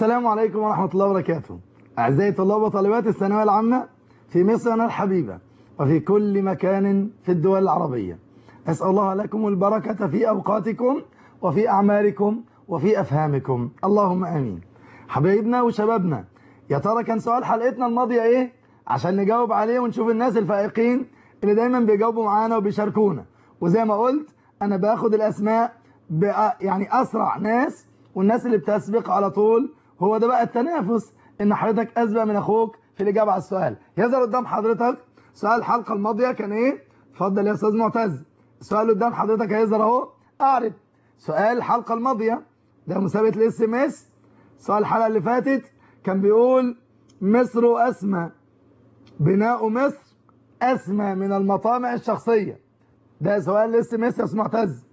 السلام عليكم ورحمة الله وبركاته أعزائي طلاب وطالبات الثانوية العامة في مصرنا الحبيبة وفي كل مكان في الدول العربية أسأل الله لكم البركة في أوقاتكم وفي أعمالكم وفي أفهامكم اللهم آمين حبايبنا وشبابنا يا ترى كان سؤال حلقتنا الماضية إيه عشان نجاوب عليه ونشوف الناس الفائقين اللي دايما بيجاوبوا معانا وبيشاركونا وزي ما قلت أنا باخد الأسماء يعني أسرع ناس والناس اللي بتسبق على طول هو ده بقى التنافس ان حضرتك اسبق من اخوك في الاجابه على السؤال يظهر قدام حضرتك سؤال الحلقه الماضيه كان ايه اتفضل يا استاذ معتز السؤال قدام حضرتك هيظهر اهو اعرف سؤال الحلقه الماضيه ده مسابقه الاس ام اس سؤال الحلقه اللي فاتت كان بيقول مصر اسمى بناء مصر اسمى من المطامع الشخصيه ده سؤال الاس ام اس يا استاذ معتز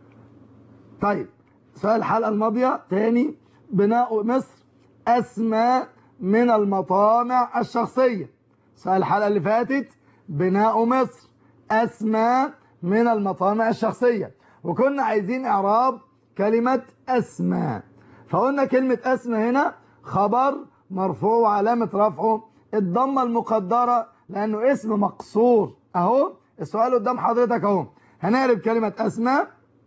طيب سؤال الحلقه الماضيه تاني بناء مصر أسمى من المطامع الشخصية سؤال الحلقة اللي فاتت بناء مصر أسمى من المطامع الشخصية وكنا عايزين إعراب كلمة أسمى فقلنا كلمة أسمى هنا خبر مرفوع وعلامة رفعه الضمة المقدرة لأنه اسم مقصور أهو السؤال قدام حضرتك أهو هنعرف كلمة أسمى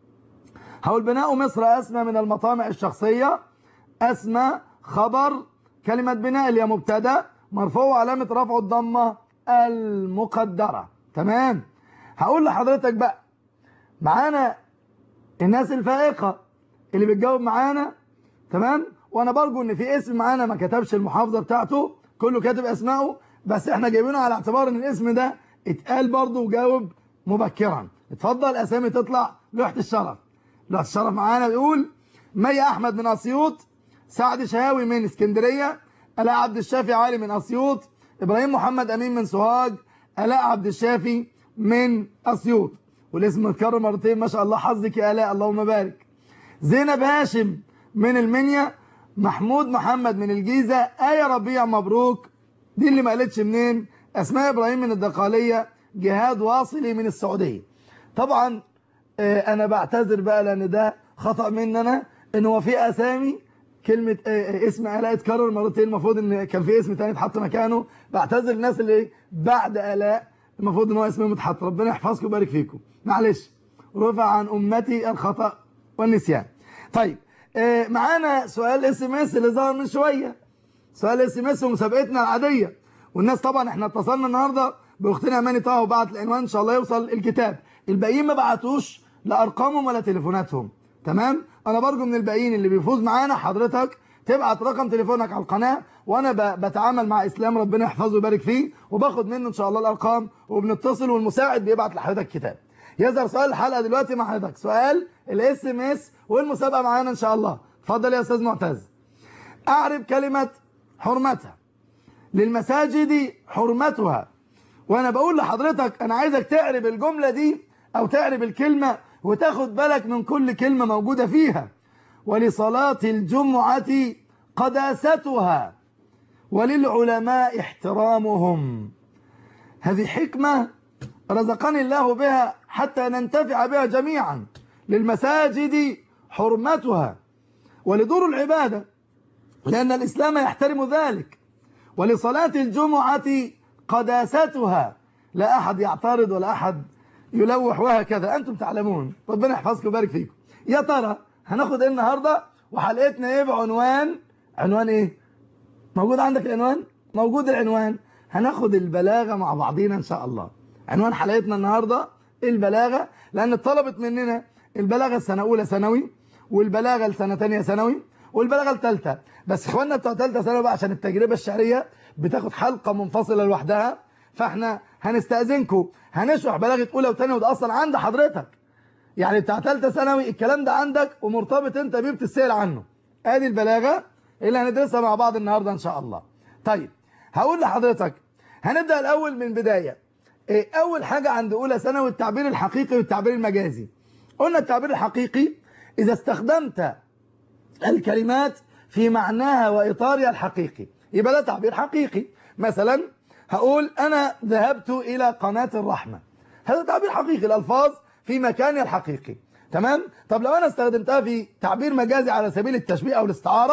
هقول بناء مصر أسمى من المطامع الشخصية أسمى خبر كلمة بناء اللي هي مبتدا مرفوع علامة رفع الضمة المقدرة تمام هقول لحضرتك بقى معانا الناس الفائقة اللي بتجاوب معانا تمام وانا برجو ان في اسم معانا ما كتبش المحافظة بتاعته كله كاتب اسمائه بس احنا جايبينه على اعتبار ان الاسم ده اتقال برضه وجاوب مبكرا اتفضل اسامي تطلع لوحة الشرف لوحة الشرف معانا بيقول مي احمد من اسيوط سعد شهاوي من اسكندرية ألاء عبد الشافي علي من أسيوط إبراهيم محمد أمين من سوهاج ألاء عبد الشافي من أسيوط والاسم متكرر مرتين ما شاء الله حظك يا ألاء اللهم بارك زينب هاشم من المنيا محمود محمد من الجيزة آية ربيع مبروك دي اللي ما قالتش منين أسماء إبراهيم من الدقالية جهاد واصلي من السعودية طبعا أنا بعتذر بقى لأن ده خطأ مننا إن هو في أسامي كلمة اسم آلاء اتكرر مرتين المفروض ان كان في اسم تاني اتحط مكانه بعتذر الناس اللي بعد آلاء المفروض ان هو اسمهم اتحط ربنا يحفظكم ويبارك فيكم معلش رفع عن امتي الخطأ والنسيان طيب معانا سؤال اس ام اس اللي ظهر من شوية سؤال اس ام اس ومسابقتنا العادية والناس طبعا احنا اتصلنا النهاردة باختنا اماني طه وبعت العنوان ان شاء الله يوصل الكتاب الباقيين ما بعتوش لا ارقامهم ولا تليفوناتهم تمام انا برجو من الباقيين اللي بيفوز معانا حضرتك تبعت رقم تليفونك على القناة وانا بتعامل مع اسلام ربنا يحفظه ويبارك فيه وباخد منه ان شاء الله الارقام وبنتصل والمساعد بيبعت لحضرتك كتاب يظهر سؤال الحلقة دلوقتي مع حضرتك سؤال الاس ام اس والمسابقة معانا ان شاء الله اتفضل يا استاذ معتز اعرب كلمة حرمتها للمساجد حرمتها وانا بقول لحضرتك انا عايزك تعرب الجملة دي او تعرب الكلمة وتاخد بالك من كل كلمة موجودة فيها ولصلاة الجمعة قداستها وللعلماء احترامهم هذه حكمة رزقني الله بها حتى ننتفع بها جميعا للمساجد حرمتها ولدور العبادة لأن الإسلام يحترم ذلك ولصلاة الجمعة قداستها لا أحد يعترض ولا أحد يلوح وهكذا أنتم تعلمون ربنا يحفظكم ويبارك فيكم يا ترى هناخد ايه النهاردة وحلقتنا ايه بعنوان عنوان ايه موجود عندك العنوان موجود العنوان هناخد البلاغة مع بعضينا ان شاء الله عنوان حلقتنا النهاردة البلاغة لان طلبت مننا البلاغة السنة اولى ثانوي والبلاغة السنة ثانيه ثانوي والبلاغة الثالثة بس اخواننا بتوع ثالثه ثانوي بقى عشان التجربة الشعرية بتاخد حلقة منفصلة لوحدها فاحنا هنستأذنكم هنشرح بلاغة اولى وثانيه وده اصلا عند حضرتك يعني بتاع ثالثه ثانوي الكلام ده عندك ومرتبط انت بيه بتسال عنه ادي البلاغه اللي هندرسها مع بعض النهارده ان شاء الله طيب هقول لحضرتك هنبدا الاول من بدايه إيه اول حاجه عند اولى ثانوي التعبير الحقيقي والتعبير المجازي قلنا التعبير الحقيقي اذا استخدمت الكلمات في معناها واطارها الحقيقي يبقى ده تعبير حقيقي مثلا هقول انا ذهبت الى قناه الرحمه هذا تعبير حقيقي الالفاظ في مكانها الحقيقي تمام طب لو انا استخدمتها في تعبير مجازي على سبيل التشبيه او الاستعارة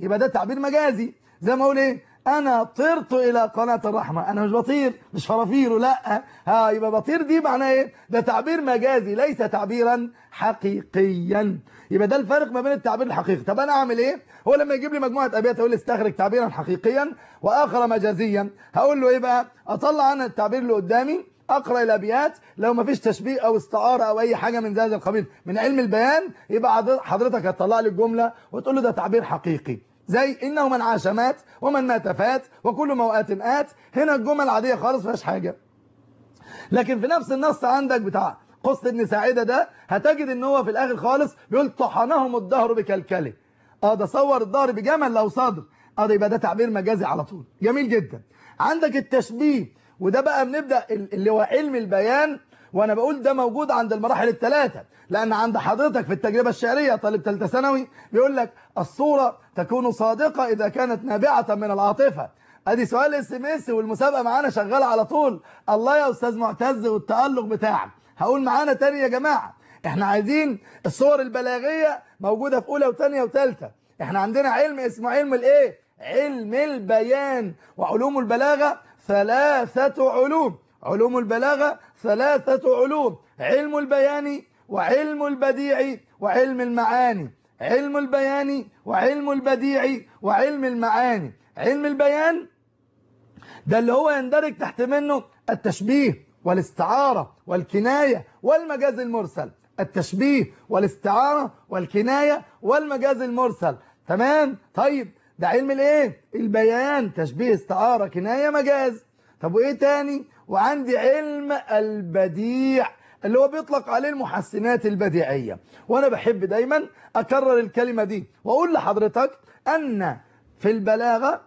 يبقى ده تعبير مجازي زي ما اقول ايه انا طرت الى قناة الرحمة انا مش بطير مش فرافير لا ها يبقى بطير دي معناه ايه ده تعبير مجازي ليس تعبيرا حقيقيا يبقى ده الفرق ما بين التعبير الحقيقي طب انا اعمل ايه هو لما يجيب لي مجموعة ابيات يقول لي استخرج تعبيرا حقيقيا واخر مجازيا هقول له ايه بقى اطلع انا التعبير اللي قدامي اقرا الابيات لو ما فيش تشبيه او استعاره او اي حاجه من هذا القبيل من علم البيان يبقى حضرتك هتطلع لي الجمله وتقول له ده تعبير حقيقي زي انه من عاش مات ومن مات فات وكل موات ات هنا الجمل عاديه خالص فيهاش حاجه لكن في نفس النص عندك بتاع قصة ابن ساعدة ده هتجد ان هو في الاخر خالص بيقول طحنهم الدهر بكلكله اه ده صور الدهر بجمل لو صدر اه ده يبقى ده تعبير مجازي على طول جميل جدا عندك التشبيه وده بقى بنبدأ اللي هو علم البيان وانا بقول ده موجود عند المراحل الثلاثة لان عند حضرتك في التجربة الشعرية طالب ثالثه ثانوي بيقول لك الصورة تكون صادقة اذا كانت نابعة من العاطفة ادي سؤال اس ام اس والمسابقة معانا شغالة على طول الله يا استاذ معتز والتألق بتاعك هقول معانا تاني يا جماعة احنا عايزين الصور البلاغية موجودة في اولى وثانيه وثالثه احنا عندنا علم اسمه علم الايه علم البيان وعلوم البلاغة ثلاثة علوم علوم البلاغة ثلاثة علوم علم البيان وعلم البديع وعلم المعاني علم البيان وعلم البديع وعلم المعاني علم البيان ده اللي هو يندرج تحت منه التشبيه والاستعارة والكناية والمجاز المرسل التشبيه والاستعارة والكناية والمجاز المرسل تمام طيب ده علم الايه البيان تشبيه استعارة كناية مجاز طب وايه تاني وعندي علم البديع اللي هو بيطلق عليه المحسنات البديعية وانا بحب دايما اكرر الكلمة دي واقول لحضرتك ان في البلاغة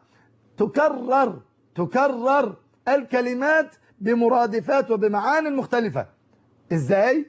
تكرر تكرر الكلمات بمرادفات وبمعان مختلفة ازاي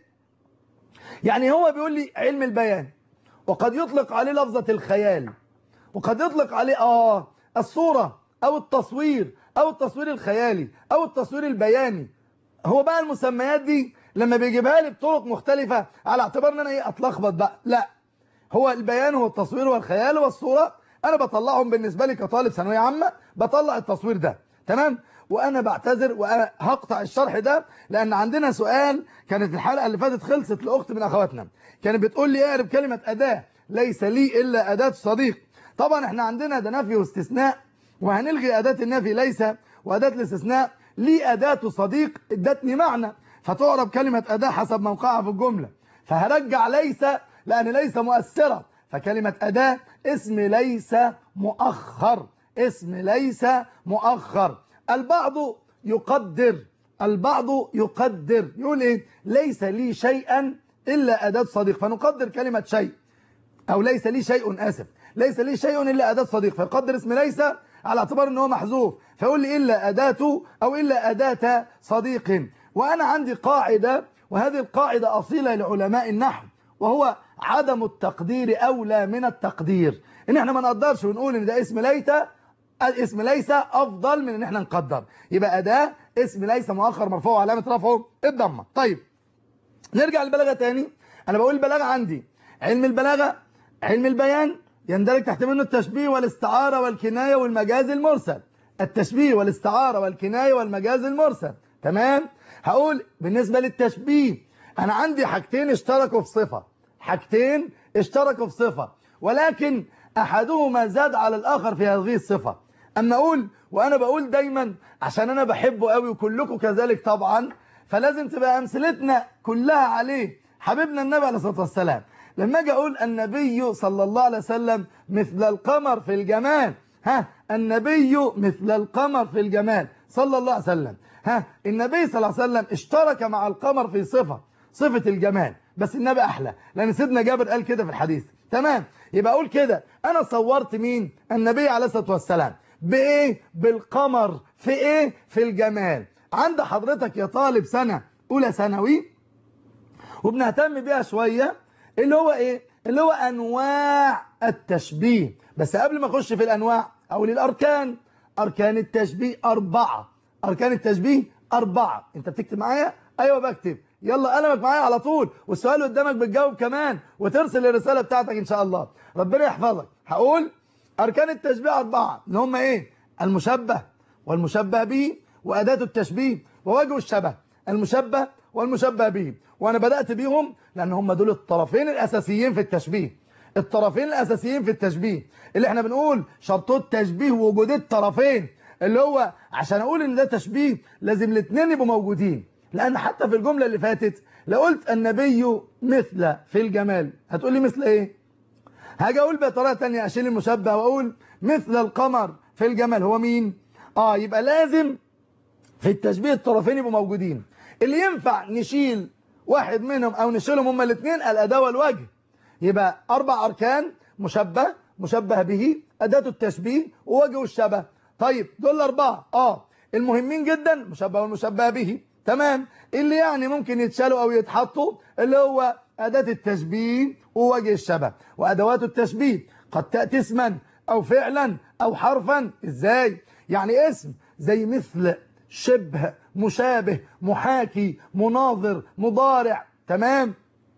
يعني هو بيقول لي علم البيان وقد يطلق عليه لفظة الخيال وقد يطلق عليه آه الصورة أو التصوير أو التصوير الخيالي أو التصوير البياني هو بقى المسميات دي لما بيجيبها لي بطرق مختلفة على اعتبار ان انا ايه اتلخبط بقى لا هو البيان هو التصوير والخيال والصورة انا بطلعهم بالنسبة لي كطالب ثانويه عامة بطلع التصوير ده تمام وانا بعتذر وانا هقطع الشرح ده لان عندنا سؤال كانت الحلقة اللي فاتت خلصت لاخت من اخواتنا كانت بتقول لي اعرف كلمة اداة ليس لي الا اداة صديق طبعا احنا عندنا ده نفي واستثناء وهنلغي اداة النفي ليس واداة الاستثناء لي اداة صديق ادتني معنى فتعرب كلمة اداة حسب موقعها في الجملة فهرجع ليس لان ليس مؤثرة فكلمة اداة اسم ليس مؤخر اسم ليس مؤخر البعض يقدر البعض يقدر يقول ايه ليس لي شيئا إلا أداة صديق فنقدر كلمة شيء أو ليس لي شيء آسف ليس لي شيء إلا أداة صديق فيقدر اسم ليس على اعتبار ان هو محذوف فيقول لي إلا أداة أو إلا أداة صديق وأنا عندي قاعدة وهذه القاعدة أصيلة لعلماء النحو وهو عدم التقدير أولى من التقدير إن احنا ما نقدرش ونقول إن ده اسم ليت اسم ليس أفضل من إن احنا نقدر يبقى أداة اسم ليس مؤخر مرفوع علامة رفعه الضمة طيب نرجع للبلاغة تاني أنا بقول البلاغة عندي علم البلاغة علم البيان يندرج تحت منه التشبيه والاستعارة والكناية والمجاز المرسل التشبيه والاستعارة والكناية والمجاز المرسل تمام هقول بالنسبة للتشبيه أنا عندي حاجتين اشتركوا في صفة حاجتين اشتركوا في صفة ولكن أحدهما زاد على الآخر في هذه الصفة أما أقول وأنا بقول دايما عشان أنا بحبه قوي وكلكم كذلك طبعا فلازم تبقى أمثلتنا كلها عليه حبيبنا النبي عليه الصلاة والسلام لما اجي اقول النبي صلى الله عليه وسلم مثل القمر في الجمال ها النبي مثل القمر في الجمال صلى الله عليه وسلم ها النبي صلى الله عليه وسلم اشترك مع القمر في صفة صفة الجمال بس النبي احلى لان سيدنا جابر قال كده في الحديث تمام يبقى اقول كده انا صورت مين النبي عليه الصلاة والسلام بايه بالقمر في ايه في الجمال عند حضرتك يا طالب سنة اولى ثانوي وبنهتم بيها شوية اللي هو ايه اللي هو انواع التشبيه بس قبل ما اخش في الانواع اقول الاركان اركان التشبيه اربعة اركان التشبيه اربعة انت بتكتب معايا ايوه بكتب يلا قلمك معايا على طول والسؤال قدامك بتجاوب كمان وترسل الرسالة بتاعتك ان شاء الله ربنا يحفظك هقول أركان التشبيه أربعة اللي هم إيه المشبه والمشبه به وأداة التشبيه ووجه الشبه المشبه والمشبه به وأنا بدأت بيهم لأن هم دول الطرفين الأساسيين في التشبيه الطرفين الأساسيين في التشبيه اللي احنا بنقول شرطه التشبيه وجود الطرفين اللي هو عشان أقول إن ده تشبيه لازم الاثنين يبقوا موجودين لأن حتى في الجملة اللي فاتت لو قلت النبي مثل في الجمال هتقول لي مثل إيه هاجي أقول بطريقة تانية أشيل المشبه وأقول مثل القمر في الجمال هو مين آه يبقى لازم في التشبيه الطرفين يبقوا موجودين اللي ينفع نشيل واحد منهم أو نشيلهم هما الاثنين الأداة والوجه يبقى أربع أركان مشبه مشبه به أداة التشبيه ووجه الشبه طيب دول أربعة آه المهمين جدا مشبه والمشبه به تمام اللي يعني ممكن يتشالوا أو يتحطوا اللي هو أداة التشبيه ووجه الشبه وأدوات التشبيه قد تأتي اسما أو فعلا أو حرفا إزاي يعني اسم زي مثل شبه مشابه محاكي مناظر مضارع تمام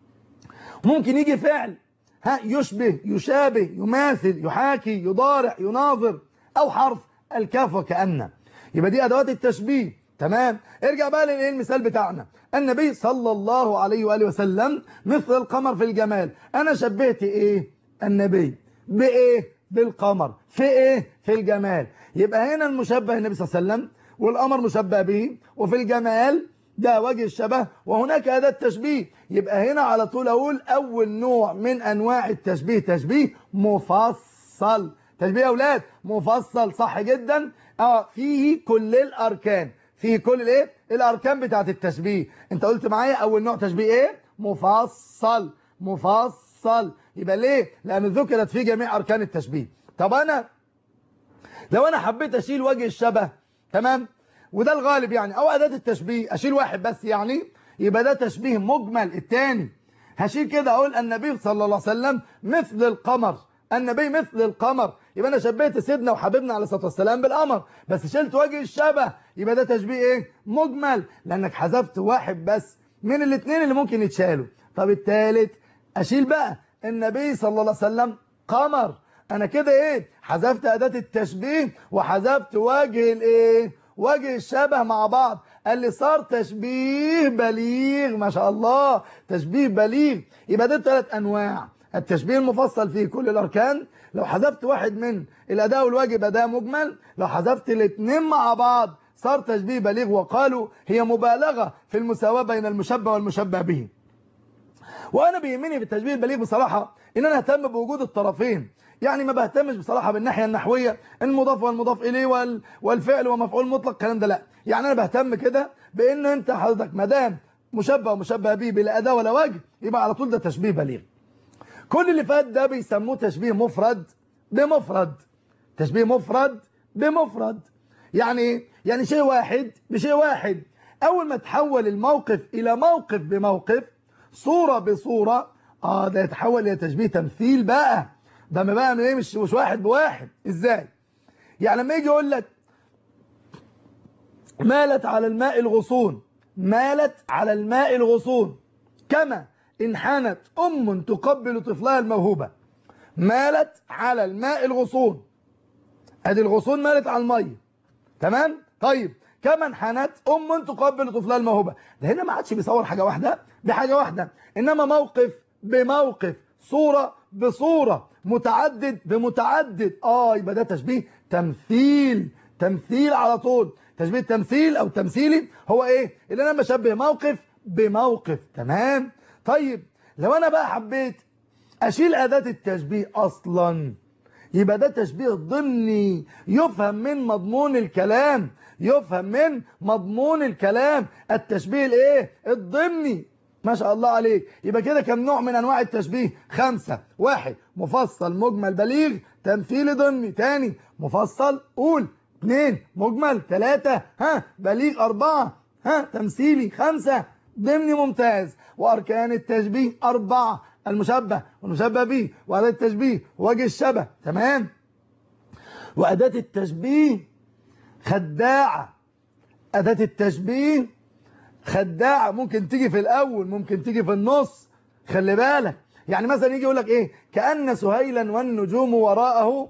ممكن يجي فعل ها يشبه يشابه يماثل يحاكي يضارع يناظر أو حرف الكاف وكأن يبقى دي أدوات التشبيه تمام ارجع بقى للمثال بتاعنا النبي صلى الله عليه وآله وسلم مثل القمر في الجمال أنا شبهت إيه النبي بإيه بالقمر في إيه في الجمال يبقى هنا المشبه النبي صلى الله عليه وسلم والقمر مشبه به وفي الجمال ده وجه الشبه وهناك أداة تشبيه يبقى هنا على طول أقول أول نوع من أنواع التشبيه تشبيه مفصل تشبيه يا أولاد مفصل صح جدا اه فيه كل الأركان فيه كل الايه الأركان بتاعت التشبيه انت قلت معايا أول نوع تشبيه ايه مفصل مفصل يبقى ليه لأن ذكرت فيه جميع أركان التشبيه طب أنا لو أنا حبيت أشيل وجه الشبه تمام وده الغالب يعني او اداه التشبيه اشيل واحد بس يعني يبقى ده تشبيه مجمل الثاني هشيل كده اقول النبي صلى الله عليه وسلم مثل القمر النبي مثل القمر يبقى انا شبهت سيدنا وحبيبنا عليه الصلاه والسلام بالقمر بس شلت وجه الشبه يبقى ده تشبيه ايه مجمل لانك حذفت واحد بس من الاثنين اللي ممكن يتشالوا طب الثالث اشيل بقى النبي صلى الله عليه وسلم قمر انا كده ايه حذفت اداه التشبيه وحذفت وجه الايه وجه الشبه مع بعض قال لي صار تشبيه بليغ ما شاء الله تشبيه بليغ يبقى ده ثلاث انواع التشبيه المفصل فيه كل الاركان لو حذفت واحد من الاداء والواجب اداء مجمل لو حذفت الاثنين مع بعض صار تشبيه بليغ وقالوا هي مبالغه في المساواه بين المشبه والمشبه به وانا بيهمني في التشبيه البليغ بصراحه ان انا اهتم بوجود الطرفين يعني ما بهتمش بصراحة بالناحية النحوية المضاف والمضاف إليه وال... والفعل ومفعول مطلق الكلام ده لا يعني أنا بهتم كده بأن أنت حضرتك ما دام مشبه ومشبه به بلا أداة ولا وجه يبقى على طول ده تشبيه بليغ كل اللي فات ده بيسموه تشبيه مفرد بمفرد تشبيه مفرد بمفرد يعني ايه يعني شيء واحد بشيء واحد أول ما تحول الموقف إلى موقف بموقف صورة بصورة آه ده يتحول إلى تشبيه تمثيل بقى ده ما بقى ايه مش مش واحد بواحد ازاي يعني لما يجي يقول لك مالت على الماء الغصون مالت على الماء الغصون كما انحنت ام تقبل طفلها الموهوبه مالت على الماء الغصون ادي الغصون مالت على الميه تمام طيب كما انحنت ام تقبل طفلها الموهوبه ده هنا ما عادش بيصور حاجه واحده بحاجه واحده انما موقف بموقف صوره بصوره متعدد بمتعدد اه يبقى ده تشبيه تمثيل تمثيل على طول تشبيه تمثيل او تمثيلي هو ايه اللي انا بشبه موقف بموقف تمام طيب لو انا بقى حبيت اشيل اداة التشبيه اصلا يبقى ده تشبيه ضمني يفهم من مضمون الكلام يفهم من مضمون الكلام التشبيه الايه الضمني ما شاء الله عليك يبقى كده كم نوع من انواع التشبيه خمسة واحد مفصل مجمل بليغ تمثيلي ضمني تاني مفصل قول اثنين مجمل ثلاثة ها بليغ أربعة ها تمثيلي خمسة ضمني ممتاز وأركان التشبيه أربعة المشبه والمشبه به وأداة التشبيه وجه الشبه تمام وأداة التشبيه خداعة أداة التشبيه خداعة ممكن تيجي في الأول ممكن تيجي في النص خلي بالك يعني مثلا يجي يقول لك إيه كأن سهيلا والنجوم وراءه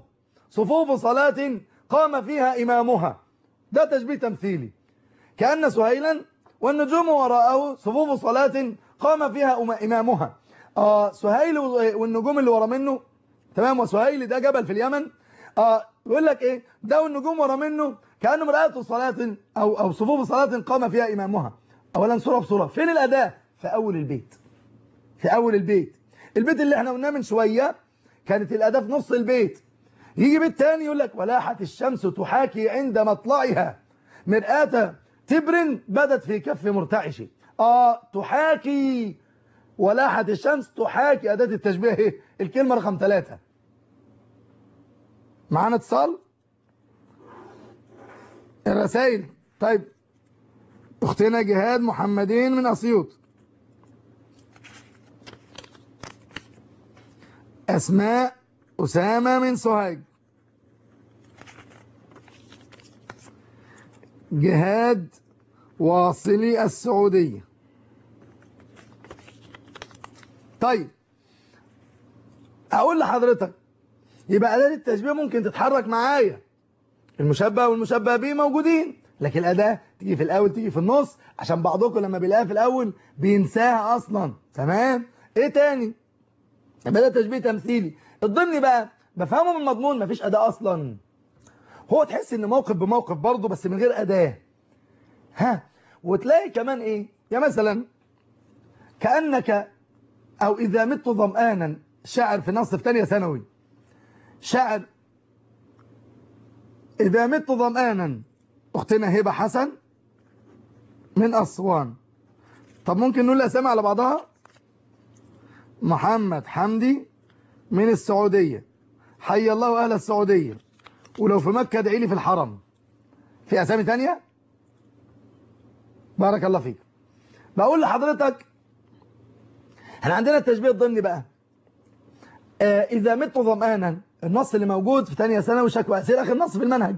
صفوف صلاة قام فيها إمامها ده تشبيه تمثيلي كأن سهيلا والنجوم وراءه صفوف صلاة قام فيها إمامها آه سهيل والنجوم اللي ورا منه تمام وسهيل ده جبل في اليمن آه يقول لك ايه ده والنجوم ورا منه كأنه مرآة صلاة أو, أو صفوف صلاة قام فيها إمامها أولا صورة بصورة فين الأداة في أول البيت في أول البيت البيت اللي احنا قلناه من شوية كانت الأداة في نص البيت يجي بيت تاني يقول لك ولاحت الشمس تحاكي عند مطلعها مرآة تبر بدت في كف مرتعش آه تحاكي ولاحت الشمس تحاكي أداة التشبيه ايه الكلمة رقم ثلاثة معانا اتصال الرسائل طيب اختنا جهاد محمدين من اسيوط اسماء اسامه من سوهاج جهاد واصلي السعوديه طيب اقول لحضرتك يبقى اداه التشبيه ممكن تتحرك معايا المشبه والمشبه به موجودين لكن الأداة تيجي في الأول تيجي في النص عشان بعضكم لما بيلاقيها في الأول بينساها أصلا تمام إيه تاني يبقى ده تشبيه تمثيلي الضمن بقى بفهمه من المضمون مفيش أداة أصلا هو تحس إن موقف بموقف برضه بس من غير أداة ها وتلاقي كمان إيه يا مثلا كأنك أو إذا مت ظمآنا شاعر في نص في تانية ثانوي شاعر إذا مت ظمآنا أختنا هبة حسن من أسوان طب ممكن نقول الأسامي على بعضها محمد حمدي من السعودية حي الله أهل السعودية ولو في مكة ادعي لي في الحرم في أسامي تانية بارك الله فيك بقول لحضرتك احنا عندنا التشبيه الضمني بقى آه إذا مت ظمآنا النص اللي موجود في ثانيه ثانوي شكوى أسئلة آخر نص في المنهج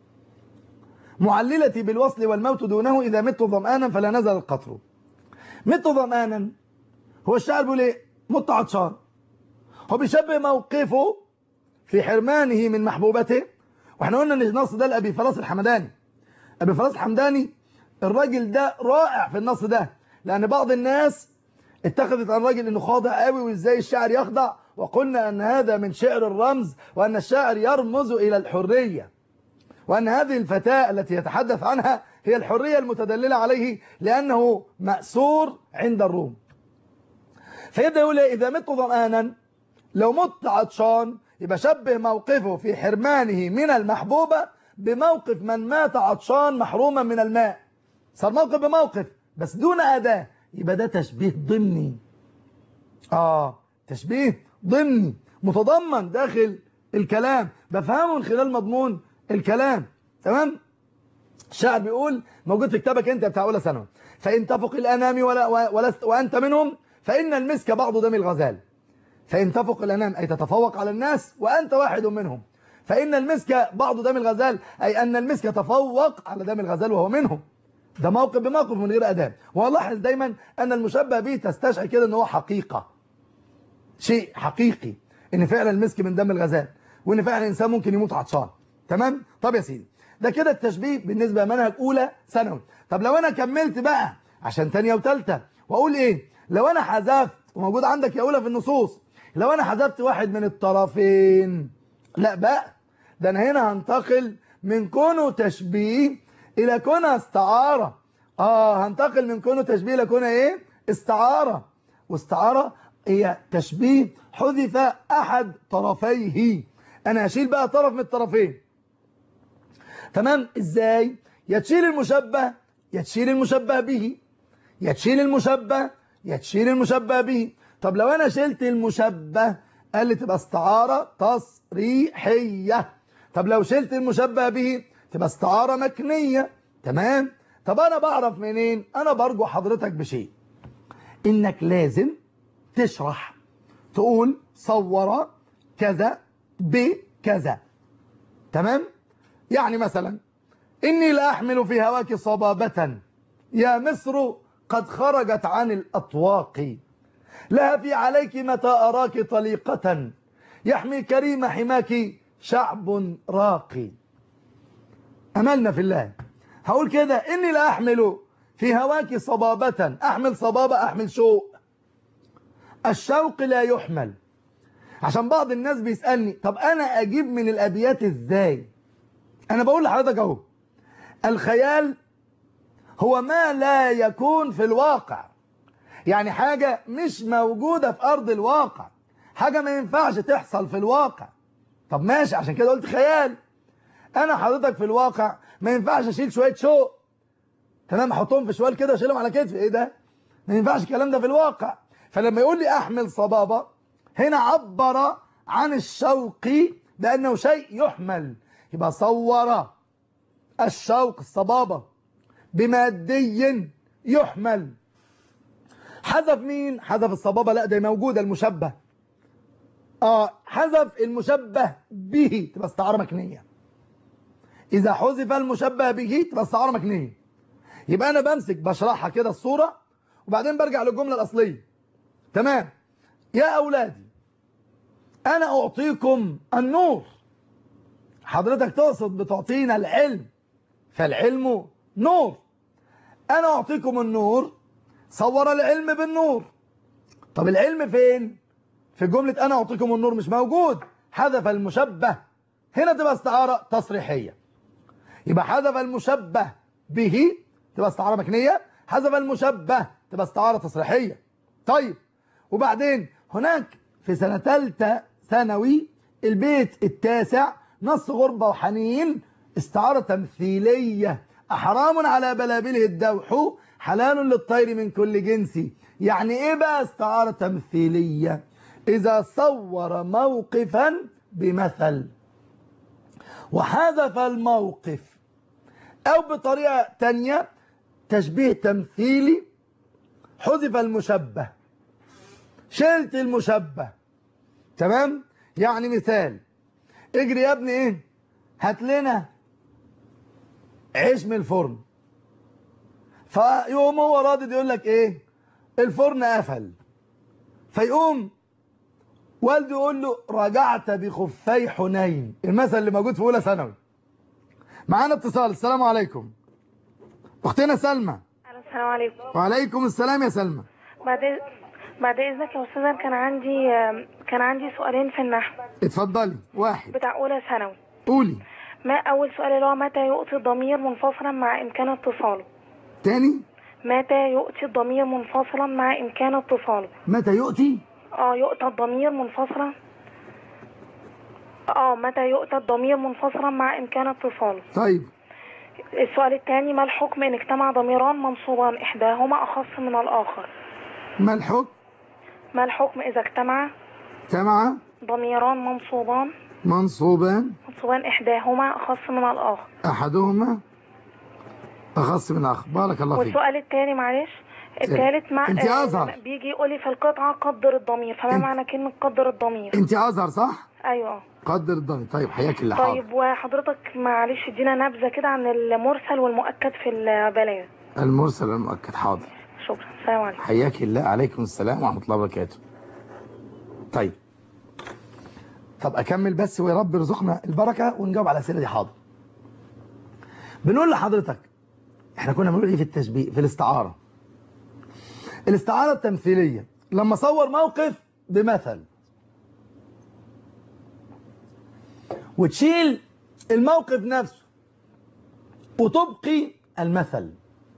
معللتي بالوصل والموت دونه إذا مت ظمآنا فلا نزل القطر مت ظمآنا هو الشاعر بيقول ايه مت عطشان هو بيشبه موقفه في حرمانه من محبوبته واحنا قلنا ان النص ده لأبي فراس الحمداني أبي فراس الحمداني الراجل ده رائع في النص ده لأن بعض الناس اتخذت عن الراجل انه خاضع قوي وازاي الشاعر يخضع وقلنا ان هذا من شعر الرمز وان الشاعر يرمز الى الحرية وان هذه الفتاة التي يتحدث عنها هي الحرية المتدللة عليه لانه مأسور عند الروم فيبدأ يقول اذا مت ظمآنا لو مت عطشان يبقى شبه موقفه في حرمانه من المحبوبة بموقف من مات عطشان محروما من الماء صار موقف بموقف بس دون أداة يبقى ده تشبيه ضمني آه تشبيه ضمني متضمن داخل الكلام بفهمه من خلال مضمون الكلام تمام الشاعر بيقول موجود في كتابك انت بتاع اولى ثانوي فان تفق الانام ولا ولست وانت منهم فان المسك بعض دم الغزال فان تفق الانام اي تتفوق على الناس وانت واحد منهم فان المسك بعض دم الغزال اي ان المسك تفوق على دم الغزال وهو منهم ده موقف بموقف من غير أداب ولاحظ دايما أن المشبه به تستشعر كده ان هو حقيقة شيء حقيقي ان فعلا المسك من دم الغزال وان فعلا الانسان ممكن يموت عطشان تمام طب يا سيدي ده كده التشبيه بالنسبة لمنهج أولى ثانوي طب لو أنا كملت بقى عشان تانية وتالتة وأقول إيه لو أنا حذفت وموجود عندك يا أولى في النصوص لو أنا حذفت واحد من الطرفين لا بقى ده أنا هنا هنتقل من كونه تشبيه إلى كونها استعارة آه هنتقل من كونه تشبيه إلى كونها إيه استعارة واستعارة هي تشبيه حذف أحد طرفيه أنا هشيل بقى طرف من الطرفين تمام إزاي يتشيل المشبه يتشيل المشبه به يتشيل المشبه يتشيل المشبه به طب لو أنا شلت المشبه قال لي تبقى استعارة تصريحية طب لو شلت المشبه به تبقى استعارة مكنية تمام طب أنا بعرف منين أنا برجو حضرتك بشيء إنك لازم تشرح تقول صور كذا بكذا تمام يعني مثلا إني لأحمل في هواك صبابة يا مصر قد خرجت عن الأطواق لهفي عليك متى أراك طليقة يحمي كريم حماك شعب راقي أملنا في الله هقول كده إني لا أحمل في هواك صبابة أحمل صبابة أحمل شوق الشوق لا يحمل عشان بعض الناس بيسألني طب أنا أجيب من الأبيات إزاي أنا بقول لحضرتك أهو الخيال هو ما لا يكون في الواقع يعني حاجة مش موجودة في أرض الواقع حاجة ما ينفعش تحصل في الواقع طب ماشي عشان كده قلت خيال أنا حضرتك في الواقع ما ينفعش أشيل شوية شوق تمام أحطهم في شوال كده وأشيلهم على كتفي إيه ده ما ينفعش الكلام ده في الواقع فلما يقول لي أحمل صبابة هنا عبر عن الشوق بأنه شيء يحمل يبقى صور الشوق الصبابة بمادي يحمل حذف مين حذف الصبابة لا ده موجودة المشبه اه حذف المشبه به تبقى استعارة مكنية إذا حذف المشبه به تبقى استعارة مكنية يبقى أنا بمسك بشرحها كده الصورة وبعدين برجع للجملة الأصلية تمام يا أولادي أنا أعطيكم النور حضرتك تقصد بتعطينا العلم فالعلم نور أنا أعطيكم النور صور العلم بالنور طب العلم فين في جملة أنا أعطيكم النور مش موجود حذف المشبه هنا تبقى استعارة تصريحية يبقى حذف المشبه به تبقى استعارة مكنية حذف المشبه تبقى استعارة تصريحية طيب وبعدين هناك في سنة ثالثة ثانوي البيت التاسع نص غربة وحنين استعارة تمثيلية أحرام على بلابله الدوح حلال للطير من كل جنس يعني إيه بقى استعارة تمثيلية إذا صور موقفا بمثل وحذف الموقف أو بطريقة تانية تشبيه تمثيلي حذف المشبه شلت المشبه تمام يعني مثال اجري يا ابني ايه هات لنا عيش من الفرن فيقوم هو راضي يقول لك ايه الفرن قفل فيقوم والده يقول له رجعت بخفي حنين المثل اللي موجود في اولى ثانوي معانا اتصال السلام عليكم اختنا سلمى السلام عليكم وعليكم السلام يا سلمى بعد بعد اذنك يا استاذ كان عندي كان عندي سؤالين في النحو اتفضلي واحد بتاع اولى ثانوي قولي ما اول سؤال اللي هو متى يؤتي الضمير منفصلا مع امكان اتصاله تاني متى يؤتي الضمير منفصلا مع امكان اتصاله متى يؤتي اه يؤتى الضمير منفصلا اه متى يؤتى الضمير منفصلا مع امكان اتصاله طيب السؤال الثاني ما الحكم ان اجتمع ضميران منصوبان احداهما اخص من الاخر ما الحكم ما الحكم اذا اجتمع جمع ضميران منصوبان منصوبان منصوبان احداهما اخص من الاخر احدهما اخص من الاخر بارك الله فيك والسؤال الثاني معلش الثالث مع انت آه، أزهر. بيجي يقول لي في القطعة قدر الضمير فما انت- معنى كلمة قدر الضمير انت ازهر صح ايوه قدر الضمير طيب حياك الله حاضر طيب وحضرتك معلش ادينا نبذة كده عن المرسل والمؤكد في البلاغة المرسل المؤكد حاضر شكرا السلام عليكم حياك الله عليكم السلام ورحمة الله وبركاته طيب طب أكمل بس ويا رب يرزقنا البركة ونجاوب على الأسئلة دي حاضر بنقول لحضرتك احنا كنا بنقول ايه في التشبيه في الاستعارة الاستعارة التمثيلية لما صور موقف بمثل وتشيل الموقف نفسه وتبقي المثل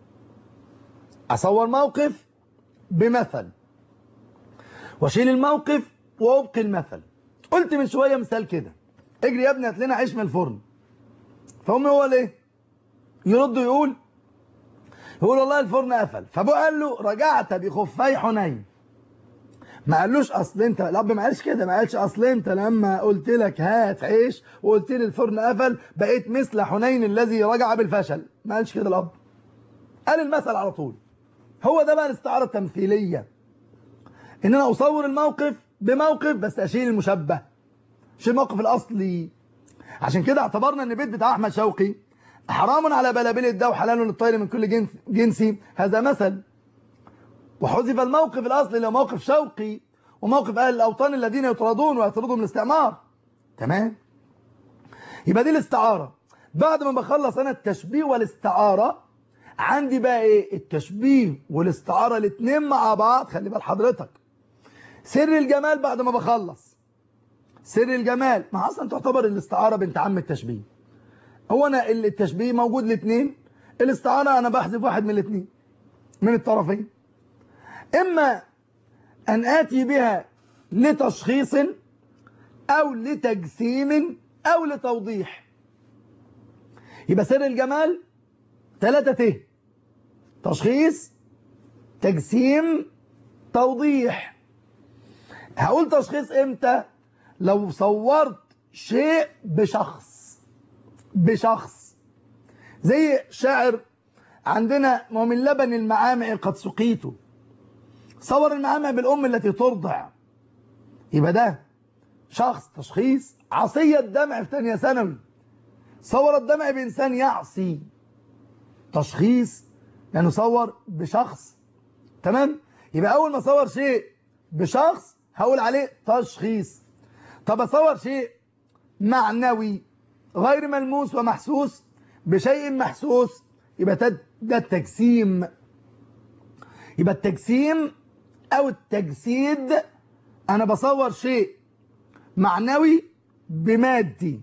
أصور موقف بمثل واشيل الموقف وابقي المثل قلت من شوية مثال كده اجري يا ابني هات لنا عيش من الفرن فهم هو ليه يرد يقول يقول والله الفرن قفل فابوه قال له رجعت بخفي حنين ما قالوش اصل انت الاب ما قالش كده ما قالش اصل انت لما قلت لك هات عيش وقلت لي الفرن قفل بقيت مثل حنين الذي رجع بالفشل ما قالش كده الاب قال المثل على طول هو ده بقى الاستعارة التمثيلية ان انا اصور الموقف بموقف بس اشيل المشبه اشيل الموقف الاصلي عشان كده اعتبرنا ان البيت بتاع احمد شوقي حرام على بلابل الدو حلال للطير من كل جنس جنسي هذا مثل وحذف الموقف الاصلي اللي هو موقف شوقي وموقف اهل الاوطان الذين يطردون ويطردهم الاستعمار تمام يبقى دي الاستعارة بعد ما بخلص انا التشبيه والاستعارة عندي بقى ايه التشبيه والاستعارة الاثنين مع بعض خلي بال حضرتك سر الجمال بعد ما بخلص سر الجمال ما اصلا تعتبر الاستعارة بنت عم التشبيه هو انا التشبيه موجود الاثنين الاستعارة انا بحذف واحد من الاثنين من الطرفين اما ان اتي بها لتشخيص او لتجسيم او لتوضيح يبقى سر الجمال ثلاثة ت تشخيص تجسيم توضيح هقول تشخيص امتى لو صورت شيء بشخص بشخص زي شاعر عندنا ما من لبن المعامع قد سقيت صور المعامع بالأم التي ترضع يبقى ده شخص تشخيص عصية دمع في ثانيه ثانوي صور الدمع بإنسان يعصي تشخيص لأنه صور بشخص تمام يبقى أول ما صور شيء بشخص هقول عليه تشخيص طب أصور شيء معنوي غير ملموس ومحسوس بشيء محسوس يبقى ده التجسيم يبقى التجسيم أو التجسيد أنا بصور شيء معنوي بمادي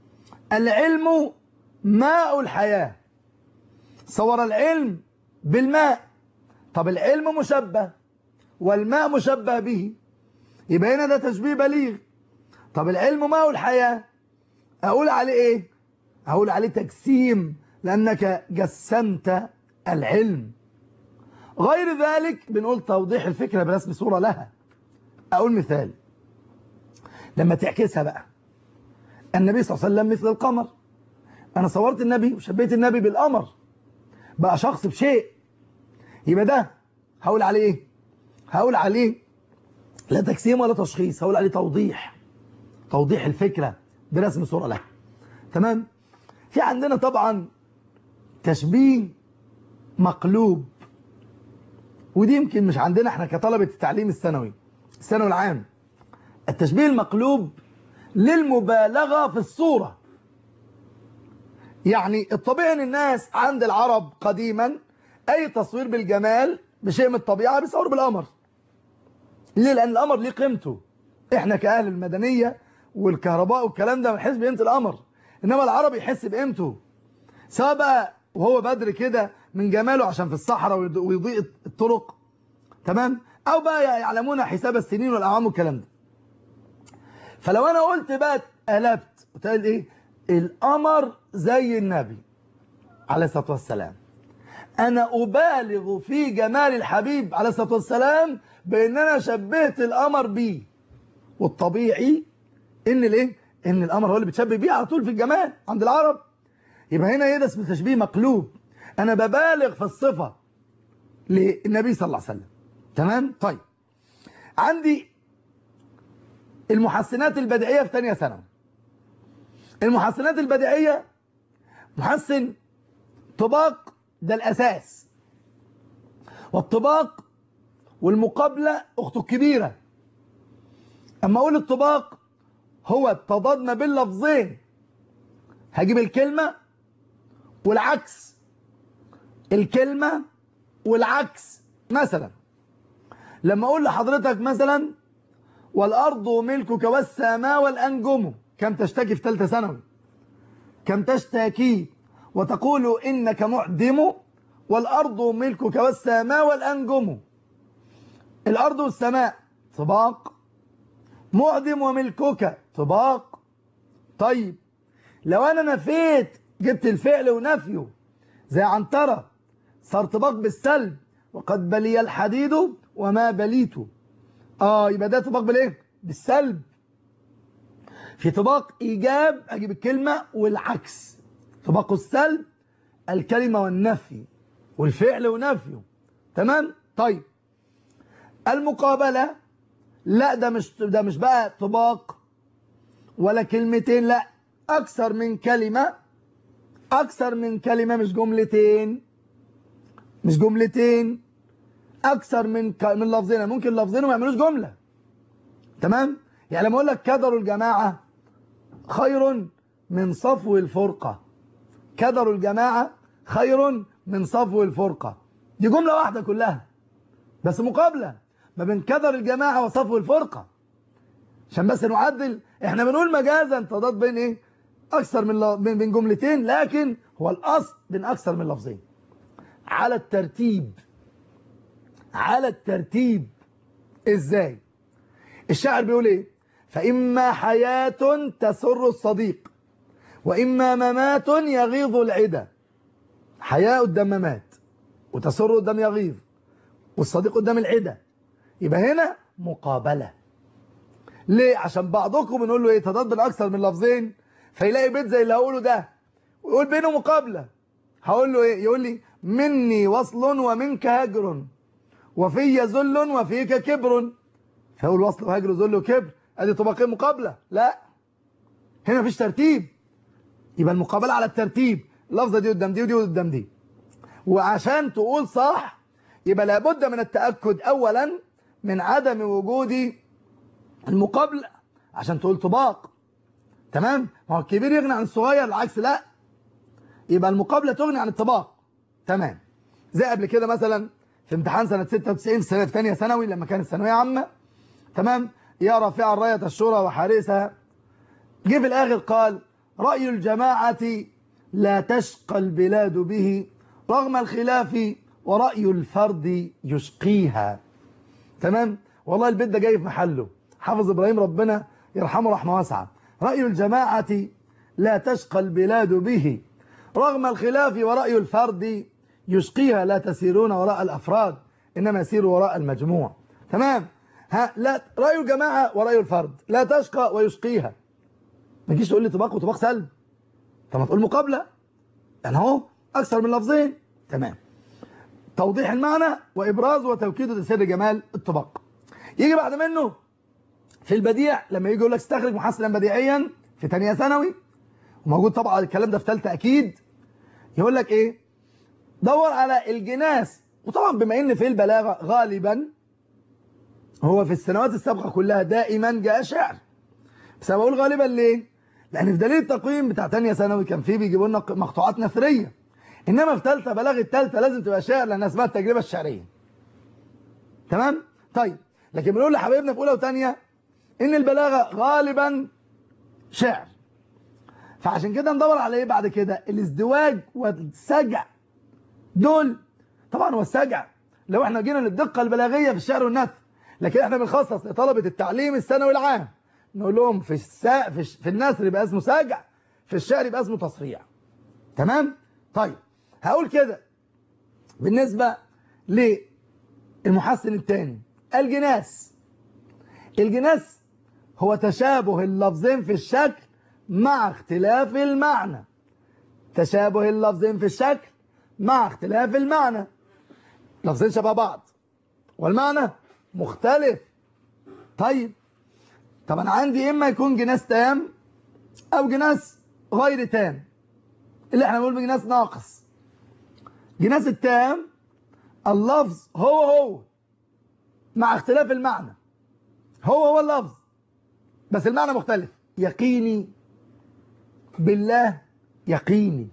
العلم ماء الحياة صور العلم بالماء طب العلم مشبه والماء مشبه به يبقى هنا ده تشبيه بليغ طب العلم ماء الحياة أقول عليه إيه أقول عليه تجسيم لأنك جسمت العلم غير ذلك بنقول توضيح الفكرة برسم صورة لها أقول مثال لما تعكسها بقى النبي صلى الله عليه وسلم مثل القمر أنا صورت النبي وشبيت النبي بالقمر بقى شخص بشيء يبقى ده هقول عليه ايه هقول عليه لا تجسيم ولا تشخيص هقول عليه توضيح توضيح الفكرة برسم صورة لها تمام في عندنا طبعا تشبيه مقلوب ودي يمكن مش عندنا احنا كطلبة التعليم الثانوي الثانوي العام التشبيه المقلوب للمبالغة في الصورة يعني الطبيعي ان الناس عند العرب قديما اي تصوير بالجمال بشيء من الطبيعة بيصور بالقمر ليه لان القمر ليه قيمته احنا كاهل المدنية والكهرباء والكلام ده بنحس بقيمة القمر انما العرب يحس بقيمته سواء بقى وهو بدر كده من جماله عشان في الصحراء ويضيء الطرق تمام او بقى يعلمون حساب السنين والاعوام والكلام ده فلو انا قلت بقى قلبت وتقول ايه القمر زي النبي عليه الصلاه والسلام انا ابالغ في جمال الحبيب عليه الصلاه والسلام بان انا شبهت القمر بيه والطبيعي ان الايه ان القمر هو اللي بتشبه بيه على طول في الجمال عند العرب يبقى هنا ايه ده اسمه تشبيه مقلوب انا ببالغ في الصفه للنبي صلى الله عليه وسلم تمام طيب عندي المحسنات البديعيه في ثانيه ثانوي المحسنات البديعيه محسن طباق ده الاساس والطباق والمقابله اخته الكبيره اما اقول الطباق هو التضاد ما بين لفظين هجيب الكلمه والعكس الكلمه والعكس مثلا لما اقول لحضرتك مثلا والارض ملكك والسماء والانجم كم تشتكي في ثالثه ثانوي كم تشتكي وتقول انك معدم والارض ملكك والسماء والانجم الارض والسماء طباق معدم وملكك طباق طيب لو انا نفيت جبت الفعل ونفيه زي عنترة صار طباق بالسلب وقد بلي الحديد وما بليته اه يبقى ده طباق بالايه بالسلب في طباق ايجاب اجيب الكلمه والعكس طباق السلب الكلمه والنفي والفعل ونفيه تمام طيب المقابله لا ده مش ده مش بقى طباق ولا كلمتين لا اكثر من كلمه اكثر من كلمه مش جملتين مش جملتين اكثر من ك... من لفظين ممكن لفظين وما يعملوش جمله تمام يعني لما اقول لك كدروا الجماعه خير من صفو الفرقة كدر الجماعة خير من صفو الفرقة دي جملة واحدة كلها بس مقابلة ما بين كدر الجماعة وصفو الفرقة عشان بس نعدل احنا بنقول مجازا تضاد بين ايه اكثر من بين بين جملتين لكن هو الاصل بين اكثر من لفظين على الترتيب على الترتيب ازاي الشاعر بيقول ايه فاما حياة تسر الصديق واما ممات يغيظ العدا حياة قدام ممات وتسر قدام يغيظ والصديق قدام العدا يبقى هنا مقابلة ليه عشان بعضكم بنقول له ايه تضاد بين اكثر من لفظين فيلاقي بيت زي اللي هقوله ده ويقول بينه مقابلة هقول له ايه يقول لي مني وصل ومنك هجر وفي ذل وفيك كبر فيقول وصل وهجر ذل وكبر ادي طبقين مقابلة لا هنا مفيش ترتيب يبقى المقابلة على الترتيب اللفظة دي قدام دي ودي قدام دي وعشان تقول صح يبقى لابد من التأكد اولا من عدم وجود المقابلة عشان تقول طباق تمام ما هو الكبير يغني عن الصغير العكس لا يبقى المقابلة تغني عن الطباق تمام زي قبل كده مثلا في امتحان سنة 96 في سنة ثانية ثانوي لما كانت ثانوية عامة تمام يا رافع الراية الشورى وحارسها جه في الآخر قال رأي الجماعة لا تشقى البلاد به رغم الخلاف ورأي الفرد يشقيها تمام والله البيت ده جاي في محله حافظ إبراهيم ربنا يرحمه رحمة واسعة رأي الجماعة لا تشقى البلاد به رغم الخلاف ورأي الفرد يشقيها لا تسيرون وراء الأفراد إنما يسيروا وراء المجموع تمام ها لا رأي الجماعة ورأي الفرد لا تشقى ويشقيها ما تجيش تقول لي طباق وطباق سلب طب ما تقول مقابلة يعني اهو أكثر من لفظين تمام توضيح المعنى وإبراز وتوكيد لسر جمال الطباق يجي بعد منه في البديع لما يجي يقول لك استخرج محصلا بديعيا في ثانيه ثانوي وموجود طبعا الكلام ده في ثالثه اكيد يقول لك ايه دور على الجناس وطبعا بما ان في البلاغه غالبا هو في السنوات السابقه كلها دائما جاء شعر بس انا بقول غالبا ليه لان في دليل التقويم بتاع ثانيه ثانوي كان فيه بيجيبوا لنا مقطوعات نثريه انما في ثالثه بلاغه الثالثه لازم تبقى شعر لانها اسمها التجربه الشعريه تمام طيب لكن بنقول لحبايبنا في اولى وثانيه ان البلاغه غالبا شعر فعشان كده ندور على ايه بعد كده الازدواج والسجع دول طبعا هو السجع لو احنا جينا للدقه البلاغيه في الشعر والنثر لكن احنا بنخصص لطلبه التعليم الثانوي العام نقول لهم في السا... في, في النثر يبقى اسمه سجع في الشعر يبقى اسمه تصريع تمام طيب هقول كده بالنسبه للمحسن الثاني الجناس الجناس هو تشابه اللفظين في الشكل مع اختلاف المعنى تشابه اللفظين في الشكل مع اختلاف المعنى لفظين شبه بعض والمعنى مختلف طيب طب انا عندي اما يكون جناس تام او جناس غير تام اللي احنا بنقول بجناس ناقص جناس التام اللفظ هو هو مع اختلاف المعنى هو هو اللفظ بس المعنى مختلف يقيني بالله يقيني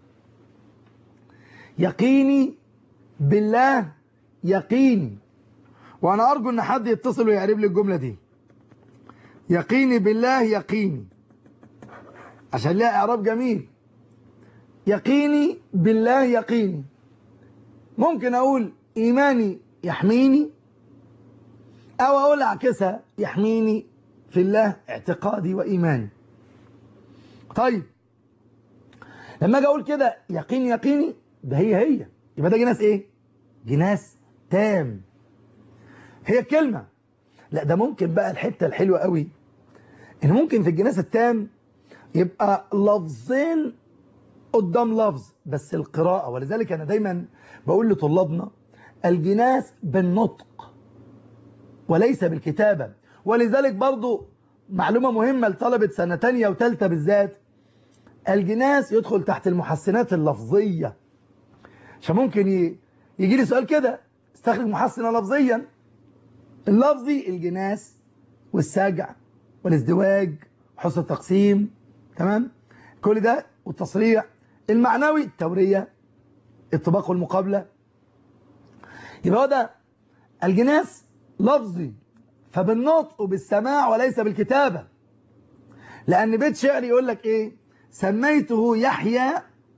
يقيني بالله يقيني وانا ارجو ان حد يتصل ويعرب لي الجمله دي يقيني بالله يقيني عشان لها اعراب جميل يقيني بالله يقيني ممكن اقول ايماني يحميني او اقول اعكسها يحميني في الله اعتقادي وايماني طيب لما اجي اقول كده يقين يقيني ده هي هي يبقى ده جناس ايه جناس تام هي كلمة لا ده ممكن بقى الحتة الحلوة قوي ان ممكن في الجناس التام يبقى لفظين قدام لفظ بس القراءة ولذلك انا دايما بقول لطلابنا الجناس بالنطق وليس بالكتابة ولذلك برضو معلومة مهمة لطلبة سنة تانية وتالتة بالذات الجناس يدخل تحت المحسنات اللفظية عشان ممكن يجي لي سؤال كده استخرج محسنا لفظيا اللفظي الجناس والسجع والازدواج وحسن التقسيم تمام كل ده والتصريع المعنوي التورية الطباق والمقابلة يبقى هو ده الجناس لفظي فبالنطق وبالسماع وليس بالكتابة لأن بيت شعر يقول لك إيه سميته يحيى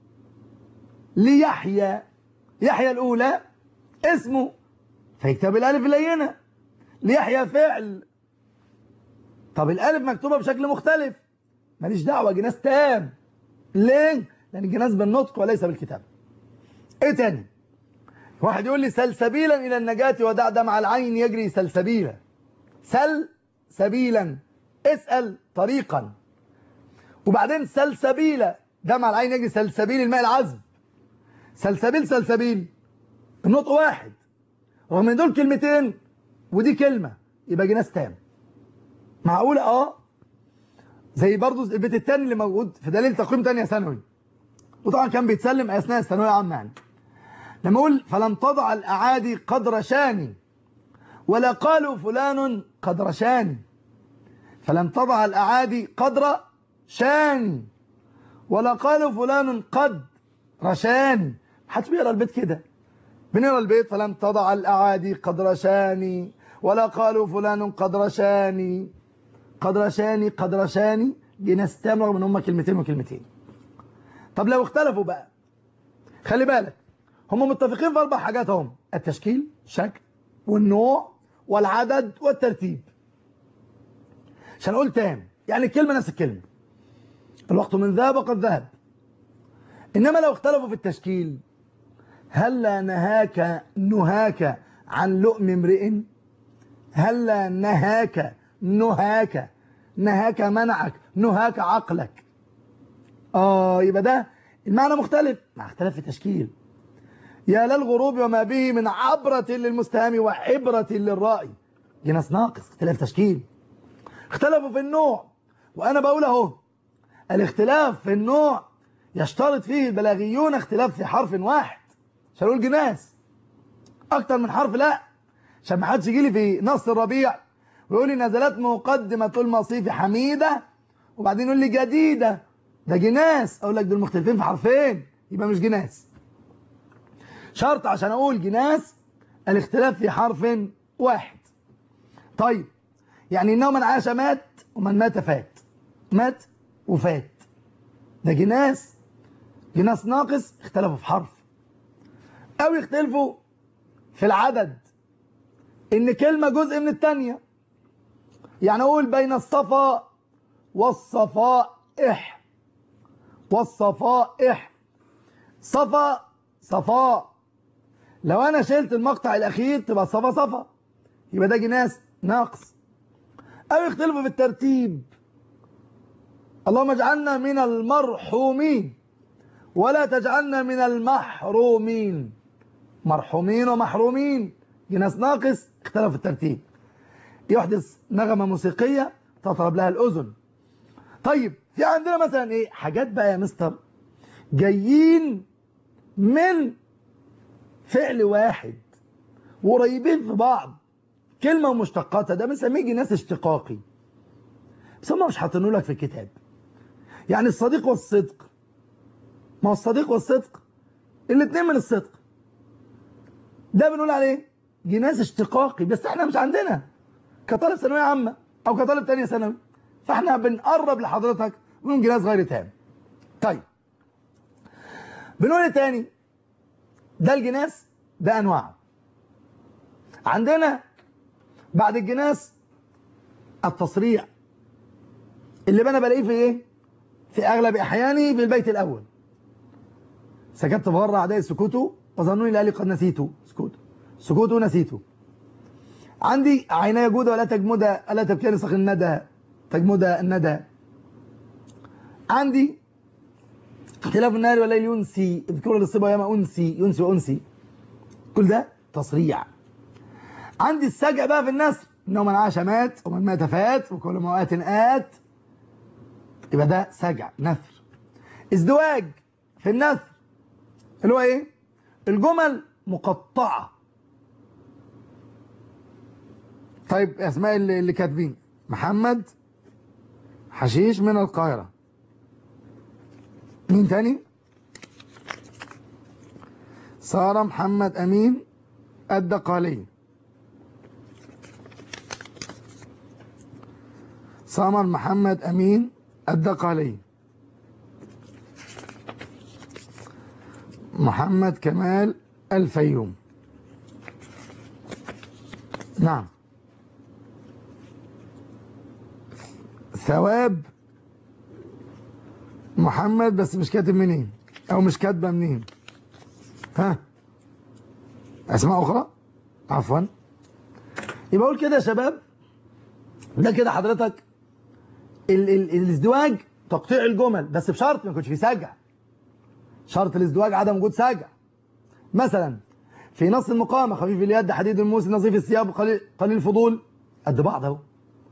ليحيى يحيى الأولى اسمه فيكتب الألف اللينة ليحيى فعل طب الألف مكتوبة بشكل مختلف ماليش دعوة جناس تام ليه؟ لأن الجناس بالنطق وليس بالكتابة إيه تاني؟ واحد يقول لي سلسبيلا إلى النجاة ودع دمع العين يجري سلسبيلا سل سبيلا اسأل طريقا وبعدين سلسبيلا دمع العين يجري سلسبيل الماء العذب سلسبيل سلسبيل النطق واحد رغم ان دول كلمتين ودي كلمة يبقى جناس تام معقولة اه زي برضو البيت التاني اللي موجود في دليل تقويم تانية ثانوي وطبعا كان بيتسلم اثناء الثانويه العامه يعني لما اقول فلم تضع الاعادي قدر شاني ولا قالوا فلان قد رشاني فلم تضع الاعادي قدر شاني ولا قالوا فلان قد رشاني محدش بيقرا البيت كده بنقرا البيت فلم تضع الاعادي قد رشاني ولا قالوا فلان قد رشاني قد رشاني قد رشاني جناس تام رغم ان هم كلمتين وكلمتين طب لو اختلفوا بقى خلي بالك هم متفقين في اربع حاجات هم التشكيل شكل والنوع والعدد والترتيب عشان اقول تام يعني الكلمه نفس الكلمه الوقت من ذهب وقد ذهب انما لو اختلفوا في التشكيل هلا نهاك نهاك عن لؤم امرئ هلا نهاك نهاك نهاك منعك نهاك عقلك اه يبقى ده المعنى مختلف مع اختلاف في التشكيل يا للغروب وما به من عبرة للمستهام وعبرة للرائي جناس ناقص اختلاف تشكيل اختلفوا في النوع وانا بقول اهو الاختلاف في النوع يشترط فيه البلاغيون اختلاف في حرف واحد عشان اقول جناس اكتر من حرف لا عشان ما حدش يجي لي في نص الربيع ويقول لي نزلت مقدمة المصيف حميدة وبعدين يقول لي جديدة ده جناس اقول لك دول مختلفين في حرفين يبقى مش جناس شرط عشان اقول جناس الاختلاف في حرف واحد طيب يعني انه من عاش مات ومن مات فات مات وفات ده جناس جناس ناقص اختلفوا في حرف او يختلفوا في العدد ان كلمة جزء من التانية يعني اقول بين الصفا والصفائح والصفائح صفا صفاء لو انا شلت المقطع الاخير تبقى صفا صفا يبقى ده جناس ناقص او يختلفوا في الترتيب اللهم اجعلنا من المرحومين ولا تجعلنا من المحرومين مرحومين ومحرومين جناس ناقص اختلف في الترتيب يحدث نغمة موسيقية تطرب لها الأذن طيب في عندنا مثلا ايه حاجات بقى يا مستر جايين من فعل واحد وقريبين في بعض كلمة ومشتقاتها ده بنسميه جناس اشتقاقي بس هم مش حاطينه لك في الكتاب يعني الصديق والصدق ما هو الصديق والصدق الاثنين من الصدق ده بنقول عليه جناس اشتقاقي بس احنا مش عندنا كطالب ثانويه عامه او كطالب ثانيه ثانوي فاحنا بنقرب لحضرتك من جناس غير تام طيب بنقول ايه تاني ده الجناس ده انواعه عندنا بعد الجناس التصريع اللي انا بلاقيه في ايه في اغلب احياني في البيت الاول سكت بره اعداء السكوت وظنوني لالي قد نسيت سكوت سكوت نسيته عندي عيناي جودة ولا تجمد ألا تبكي نسخ الندى تجمد الندى عندي اختلاف النهار والليل ينسي اذكروا للصبا ياما أنسي ينسي وأنسي كل ده تصريع عندي السجع بقى في النسر إنه من عاش مات ومن مات فات وكل ما آت آت يبقى ده سجع نثر ازدواج في النثر اللي هو ايه الجمل مقطعة طيب اسماء اللي, اللي كاتبين محمد حشيش من القاهرة مين تاني سارة محمد أمين الدقالي سمر محمد أمين الدقالي محمد كمال الفيوم نعم ثواب محمد بس مش كاتب منين او مش كاتبه منين ها اسماء اخرى عفوا يبقى اقول كده يا شباب ده كده حضرتك ال ال الازدواج تقطيع الجمل بس بشرط ما يكونش فيه سجع شرط الازدواج عدم وجود سجع مثلا في نص المقامة خفيف اليد حديد الموس نظيف الثياب قليل, قليل الفضول قد بعض اهو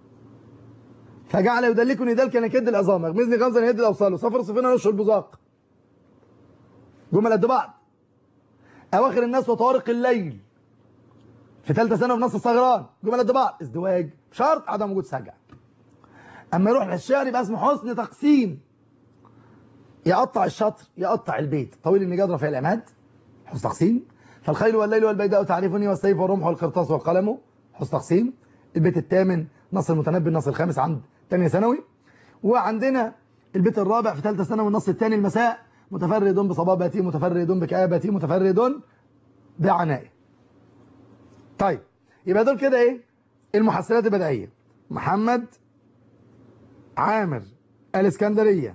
فجعل يدلكني دلك انا كد العظام يغمزني غمزا يد الاوصال وصفر صفنا نشر البزاق جمل قد بعض اواخر الناس وطوارق الليل في ثالثه ثانوي في نص الصغران جمل قد بعض ازدواج شرط عدم وجود سجع اما يروح للشعر يبقى اسمه حسن تقسيم يقطع الشطر يقطع البيت طويل النجاد رفيع العماد حسن تقسيم فالخيل والليل والبيداء تعرفني والسيف والرمح والقرطاس والقلم حسن تقسيم البيت الثامن نص المتنبي النص الخامس عند ثانيه ثانوي وعندنا البيت الرابع في ثالثه ثانوي النص الثاني المساء متفرد بصبابتي متفرد بكآبتي متفرد بعنائي طيب يبقى دول كده ايه المحصلات البدائيه محمد عامر الاسكندريه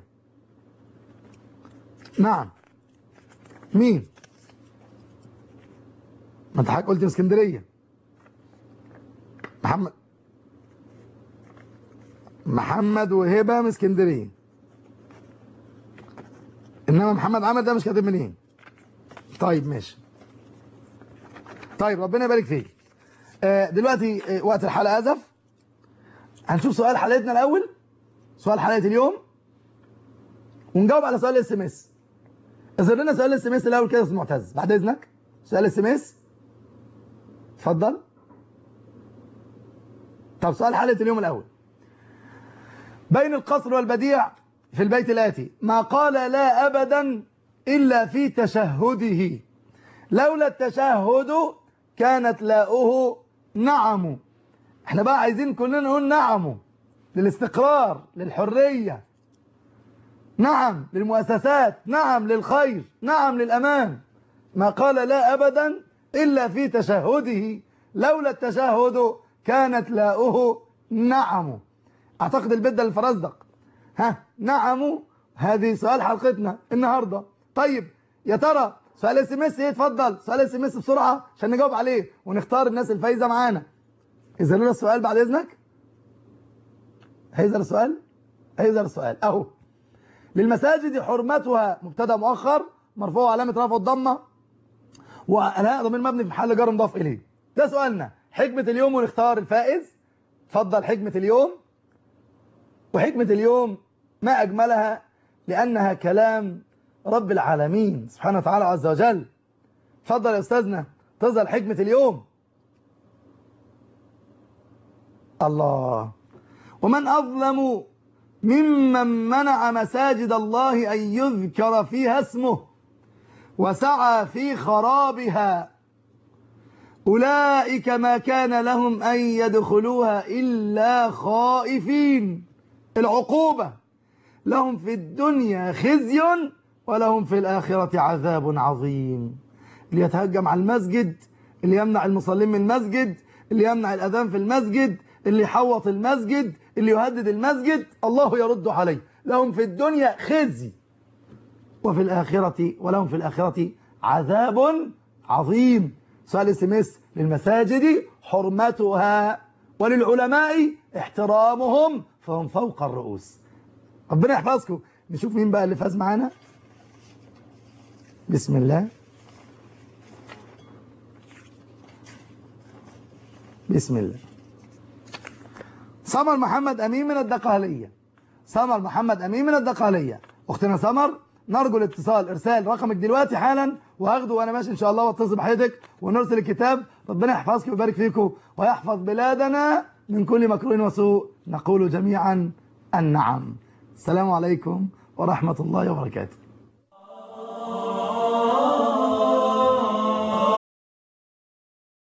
نعم مين ما انت حضرتك قلت من اسكندريه محمد محمد وهبه من اسكندريه انما محمد عامر ده مش كاتب منين طيب ماشي طيب ربنا يبارك فيك آه دلوقتي آه وقت الحلقه ازف هنشوف سؤال حلقتنا الاول سؤال حلقه اليوم ونجاوب على سؤال الاس ام اس اظهر لنا سؤال الاس ام اس الاول كده يا استاذ معتز بعد اذنك سؤال الاس ام اس اتفضل طب سؤال حلقه اليوم الاول بين القصر والبديع في البيت الآتي ما قال لا أبدا إلا في تشهده لولا التشهد كانت لاؤه نعم احنا بقى عايزين كلنا نقول نعم للاستقرار للحرية نعم للمؤسسات نعم للخير نعم للأمان ما قال لا أبدا إلا في تشهده لولا التشهد كانت لاؤه نعم أعتقد البيت ده الفرزدق ها نعم هذه سؤال حلقتنا النهاردة طيب يا ترى سؤال اس ام اس ايه اتفضل سؤال اس ام اس بسرعة عشان نجاوب عليه ونختار الناس الفايزة معانا اذا لنا السؤال بعد اذنك هيظهر السؤال هيظهر السؤال اهو للمساجد حرمتها مبتدا مؤخر مرفوع علامة رفع الضمة والهاء ضمير مبني في محل جر مضاف اليه ده سؤالنا حكمة اليوم ونختار الفائز اتفضل حكمة اليوم وحكمة اليوم ما أجملها لأنها كلام رب العالمين سبحانه وتعالى عز وجل اتفضل يا أستاذنا تظهر حكمة اليوم الله ومن أظلم ممن منع مساجد الله أن يذكر فيها اسمه وسعى في خرابها أولئك ما كان لهم أن يدخلوها إلا خائفين العقوبة لهم في الدنيا خزي ولهم في الآخرة عذاب عظيم اللي يتهجم على المسجد اللي يمنع المصلين من المسجد اللي يمنع الأذان في المسجد اللي يحوط المسجد اللي يهدد المسجد الله يرد عليه لهم في الدنيا خزي وفي الآخرة ولهم في الآخرة عذاب عظيم سؤال اس ام اس للمساجد حرمتها وللعلماء احترامهم فهم فوق الرؤوس ربنا يحفظكم نشوف مين بقى اللي فاز معانا بسم الله بسم الله سمر محمد أمين من الدقهلية سمر محمد أمين من الدقهلية أختنا سمر نرجو الاتصال إرسال رقمك دلوقتي حالا وهاخده وأنا ماشي إن شاء الله واتصل بحضرتك ونرسل الكتاب ربنا يحفظك ويبارك فيكم ويحفظ بلادنا من كل مكروه وسوء نقول جميعا النعم السلام عليكم ورحمة الله وبركاته